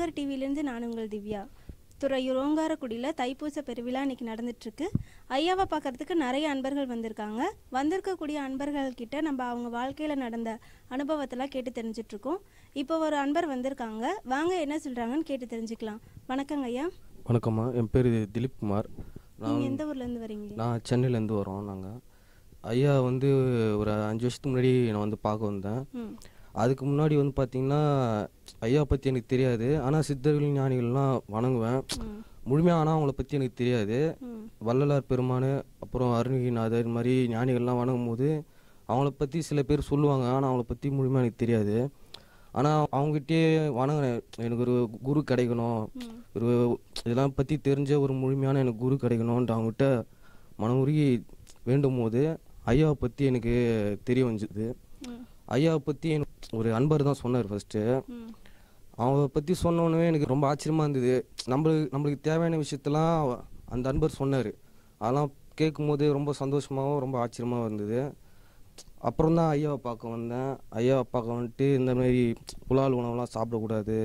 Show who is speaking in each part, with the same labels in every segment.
Speaker 1: அரங்கர் டிவிலேருந்து நான் உங்கள் திவ்யா துறையூர் ஓங்காரக்குடியில் தைப்பூச பெருவிழா இன்னைக்கு நடந்துட்டுருக்கு ஐயாவை பார்க்கறதுக்கு நிறைய அன்பர்கள் வந்திருக்காங்க வந்திருக்கக்கூடிய அன்பர்கள் கிட்ட நம்ம அவங்க வாழ்க்கையில் நடந்த அனுபவத்தெல்லாம் கேட்டு தெரிஞ்சிட்ருக்கோம் இப்போ ஒரு அன்பர் வந்திருக்காங்க வாங்க என்ன சொல்கிறாங்கன்னு கேட்டு தெரிஞ்சுக்கலாம் வணக்கங்க ஐயா
Speaker 2: வணக்கம்மா என் பேர் திலீப் குமார் நான்
Speaker 1: நீங்கள் எந்த ஊர்லேருந்து வரீங்க
Speaker 2: நான் சென்னையிலேருந்து வரோம் நாங்கள் ஐயா வந்து ஒரு அஞ்சு வருஷத்துக்கு முன்னாடி நான் வந்து பார்க்க வந்தேன்
Speaker 1: ம்
Speaker 2: அதுக்கு முன்னாடி வந்து பார்த்தீங்கன்னா ஐயா பற்றி எனக்கு தெரியாது ஆனால் சித்தர்கள் ஞானிகள்லாம் வணங்குவேன்
Speaker 1: ம்
Speaker 2: முழுமையாக ஆனால் அவங்கள பற்றி எனக்கு தெரியாது
Speaker 1: ம்
Speaker 2: வள்ளலார் பெருமான் அப்புறம் அருணகிரிநாதர் இது மாதிரி ஞானிகள்லாம் வணங்கும் போது அவங்கள பற்றி சில பேர் சொல்லுவாங்க ஆனால் அவங்கள பற்றி முழுமையாக எனக்கு தெரியாது ஆனால் அவங்ககிட்டயே வணங்கினேன் எனக்கு ஒரு குரு கிடைக்கணும்
Speaker 1: ம்
Speaker 2: ஒரு இதெல்லாம் பற்றி தெரிஞ்ச ஒரு முழுமையான எனக்கு குரு கிடைக்கணும்ன்ட்டு அவங்ககிட்ட மனமுருகி வேண்டும் போது ஐயாவை பற்றி எனக்கு தெரிய வந்துது
Speaker 1: ம்
Speaker 2: ஐயாவை பற்றி எனக்கு ஒரு அன்பர் தான் சொன்னார் ஃபஸ்ட்டு
Speaker 1: ம்
Speaker 2: அவங்கள பற்றி சொன்னோன்னே எனக்கு ரொம்ப ஆச்சரியமாக இருந்தது நம்மளுக்கு நம்மளுக்கு தேவையான விஷயத்தெல்லாம் அவ- அந்த அன்பர் சொன்னார் அதெல்லாம் கேட்கும்போது ரொம்ப சந்தோஷமாகவும் ரொம்ப ஆச்சரியமாகவும் இருந்தது அப்புறம் தான் ஐயாவை பார்க்க வந்தேன் ஐயாவை பார்க்க வந்துட்டு இந்த மாதிரி புலால் உணவுலாம் சாப்பிடக்கூடாது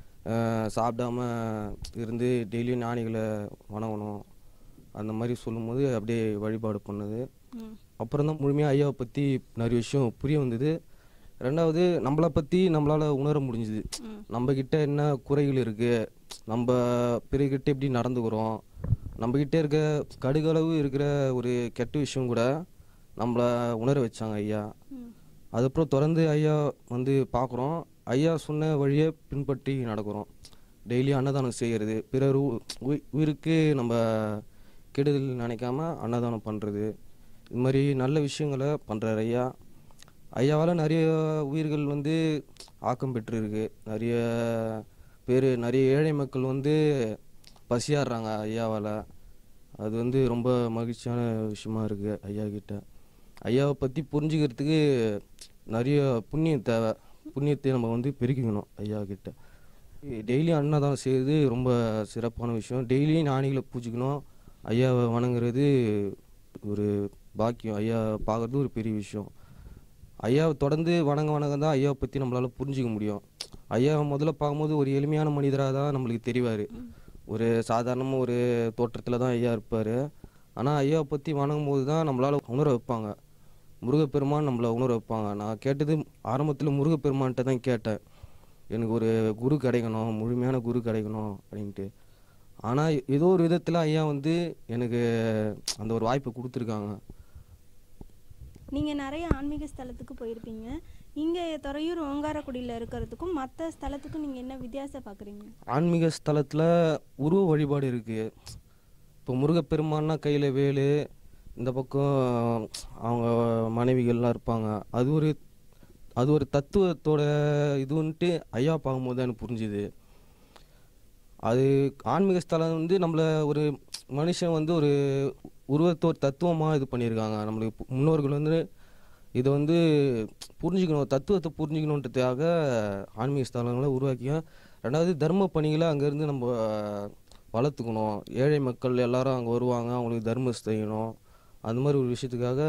Speaker 2: அஹ் சாப்பிடாம இருந்து டெய்லியும் ஞானிகளை வணங்கணும் அந்த மாதிரி சொல்லும்போது அப்படியே வழிபாடு பண்ணுது
Speaker 1: ம்
Speaker 2: அப்புறம் தான் முழுமையாக ஐயாவை பற்றி நிறைய விஷயம் புரிய வந்தது ரெண்டாவது நம்மளை பற்றி நம்மளால் உணர முடிஞ்சுது
Speaker 1: ம்
Speaker 2: நம்மக்கிட்ட என்ன குறைகள் இருக்குது நம்ம பிறகிட்ட எப்படி நடந்துக்கிறோம் நம்மக்கிட்ட இருக்க கடுகளவு இருக்கிற ஒரு கெட்ட விஷயம் கூட நம்மளை உணர வச்சாங்க ஐயா
Speaker 1: ம்
Speaker 2: அதுக்கப்புறம் தொடர்ந்து ஐயா வந்து பார்க்குறோம் ஐயா சொன்ன வழியை பின்பற்றி நடக்கிறோம் டெய்லி அன்னதானம் செய்கிறது பிறர் உ- உயி- உயிருக்கு நம்ம கெடுதல் நினைக்காம அன்னதானம் பண்ணுறது இது மாதிரி நல்ல விஷயங்களை பண்ணுறாரு ஐயா ஐயாவால் நிறைய உயிர்கள் வந்து ஆக்கம் பெற்றிருக்கு நிறைய பேர் நிறைய ஏழை மக்கள் வந்து பசியாடுறாங்க ஐயாவால் அது வந்து ரொம்ப மகிழ்ச்சியான விஷயமா இருக்குது ஐயா கிட்ட ஐயாவை பற்றி புரிஞ்சுக்கிறதுக்கு நிறைய புண்ணியம் தேவை புண்ணியத்தை நம்ம வந்து பெருக்கிக்கணும் ஐயா கிட்ட டெய்லி அன்னதானம் செய்கிறது ரொம்ப சிறப்பான விஷயம் டெய்லி ஞானிகளை பூஜிக்கணும் ஐயாவை வணங்குறது ஒரு பாக்கியம் ஐயா பார்க்குறது ஒரு பெரிய விஷயம் ஐயாவை தொடர்ந்து வணங்க வணங்க தான் ஐயாவை பற்றி நம்மளால் புரிஞ்சிக்க முடியும் ஐயாவை முதல்ல பார்க்கும்போது ஒரு எளிமையான மனிதராக தான் நம்மளுக்கு தெரிவார் ஒரு சாதாரணமாக ஒரு தோற்றத்தில் தான் ஐயா இருப்பார் ஆனால் ஐயாவை பற்றி வணங்கும் போது தான் நம்மளால் உணர வைப்பாங்க முருகப்பெருமான் நம்மளை உணர வைப்பாங்க நான் கேட்டது ஆரம்பத்தில் முருகப்பெருமான்கிட்ட தான் கேட்டேன் எனக்கு ஒரு குரு கிடைக்கணும் முழுமையான குரு கிடைக்கணும் அப்படின்ட்டு ஆனால் ஏதோ ஒரு விதத்தில் ஐயா வந்து எனக்கு அந்த ஒரு வாய்ப்பை கொடுத்துருக்காங்க
Speaker 1: நீங்கள் நிறைய ஆன்மீக ஸ்தலத்துக்கு போயிருப்பீங்க இங்கே துறையூர் ஓங்காரக்குடியில் இருக்கிறதுக்கும் மற்ற ஸ்தலத்துக்கும் நீங்கள் என்ன வித்தியாசம் பார்க்குறீங்க
Speaker 2: ஆன்மீக ஸ்தலத்தில் உருவ வழிபாடு இருக்குது இப்போ முருகப்பெருமான்னா கையில் வேலு இந்த பக்கம் அவங்க மனைவிகள்லாம் இருப்பாங்க அது ஒரு அது ஒரு தத்துவத்தோட இதுன்ட்டு ஐயா பார்க்கும்போது தான் எனக்கு புரிஞ்சுது அது ஆன்மீக ஸ்தலம் வந்து நம்மளை ஒரு மனுஷன் வந்து ஒரு உருவத்தை ஒரு தத்துவமாக இது பண்ணியிருக்காங்க நம்மளுக்கு முன்னோர்கள் வந்து இதை வந்து புரிஞ்சுக்கணும் தத்துவத்தை புரிஞ்சுக்கணுன்றதுக்காக ஆன்மீக ஸ்தலங்களை உருவாக்கிய ரெண்டாவது தர்ம பணிகளை அங்கேருந்து நம்ம வளர்த்துக்கணும் ஏழை மக்கள் எல்லாரும் அங்கே வருவாங்க அவங்களுக்கு தர்மம் செய்யணும் அந்த மாதிரி ஒரு விஷயத்துக்காக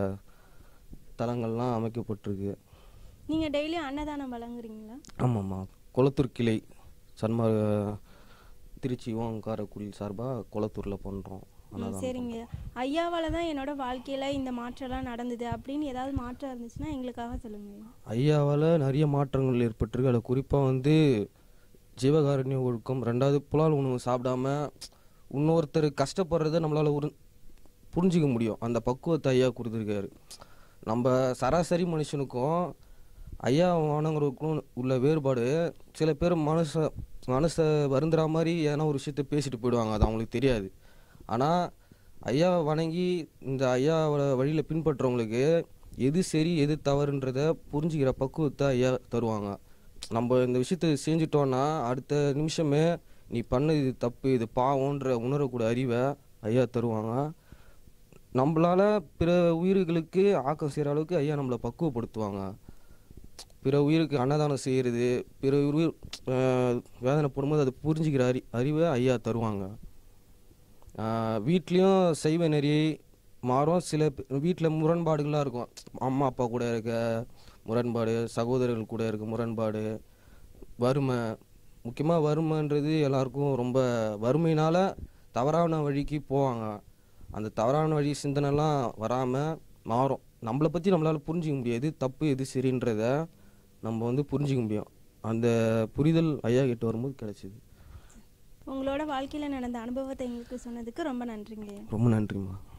Speaker 2: தலங்கள்லாம் அமைக்கப்பட்டிருக்கு
Speaker 1: நீங்கள் டெய்லி அன்னதானம் வழங்குறீங்களா
Speaker 2: ஆமாம்மா குளத்தூர் கிளை சன்மா திருச்சி ஓங்காரக்குடி சார்பாக குளத்தூரில் பண்ணுறோம்
Speaker 1: ம், சரிங்க ஐயாவால் தான் என்னோட வாழ்க்கையில் இந்த மாற்றம்லாம் நடந்தது அப்படின்னு ஏதாவது மாற்றம் இருந்துச்சுன்னா எங்களுக்காக சொல்லுங்கள்
Speaker 2: ஐயாவால் நிறைய மாற்றங்கள் ஏற்பட்டிருக்கு அதில் குறிப்பாக வந்து ஜீவகாருண்ய ஒழுக்கம் ரெண்டாவது புலால் உணவு சாப்பிடாம இன்னொருத்தர் கஷ்டப்படுறத நம்மளால் ஒரு புரிஞ்சிக்க முடியும் அந்த பக்குவத்தை ஐயா கொடுத்துருக்காரு நம்ம சராசரி மனுஷனுக்கும் ஐயா வணங்குறதுக்கும் உள்ள வேறுபாடு சில பேர் மனசை மனசை வருந்துற மாதிரி ஏன்னா ஒரு விஷயத்த பேசிட்டு போயிடுவாங்க அது அவங்களுக்கு தெரியாது ஆனால் ஐயாவை வணங்கி இந்த ஐயாவோட வழியில் பின்பற்றுறவங்களுக்கு எது சரி எது தவறுன்றத புரிஞ்சுக்கிற பக்குவத்தை ஐயா தருவாங்க நம்ம இந்த விஷயத்த செஞ்சிட்டோன்னா அடுத்த நிமிஷமே நீ பண்ணது இது தப்பு இது பாவம்ன்ற உணரக்கூடிய அறிவை ஐயா தருவாங்க நம்மளால பிற உயிர்களுக்கு ஆக்கம் செய்கிற அளவுக்கு ஐயா நம்மளை பக்குவப்படுத்துவாங்க பிற உயிருக்கு அன்னதானம் செய்கிறது பிற உயிர் அஹ், வேதனைப்படும்போது அதை புரிஞ்சுக்கிற அறி அறிவை ஐயா தருவாங்க வீட்லேயும் செய்வ நெறி மாறும் சில வீட்டில் முரண்பாடுகள்லாம் இருக்கும் அம்மா அப்பா கூட இருக்க முரண்பாடு சகோதரர்கள் கூட இருக்க முரண்பாடு வறுமை முக்கியமாக வறுமைன்றது எல்லாருக்கும் ரொம்ப வறுமையினால் தவறான வழிக்கு போவாங்க அந்த தவறான வழி சிந்தனைலாம் வராமல் மாறும் நம்மளை பற்றி நம்மளால் புரிஞ்சிக்க முடியாது தப்பு எது சரின்றத நம்ம வந்து புரிஞ்சிக்க முடியும் அந்த புரிதல் ஐயா கிட்ட வரும்போது கிடைச்சிது
Speaker 1: உங்களோட வாழ்க்கையில் நடந்த அனுபவத்தை எங்களுக்கு சொன்னதுக்கு ரொம்ப நன்றிங்க
Speaker 2: ரொம்ப நன்றிம்மா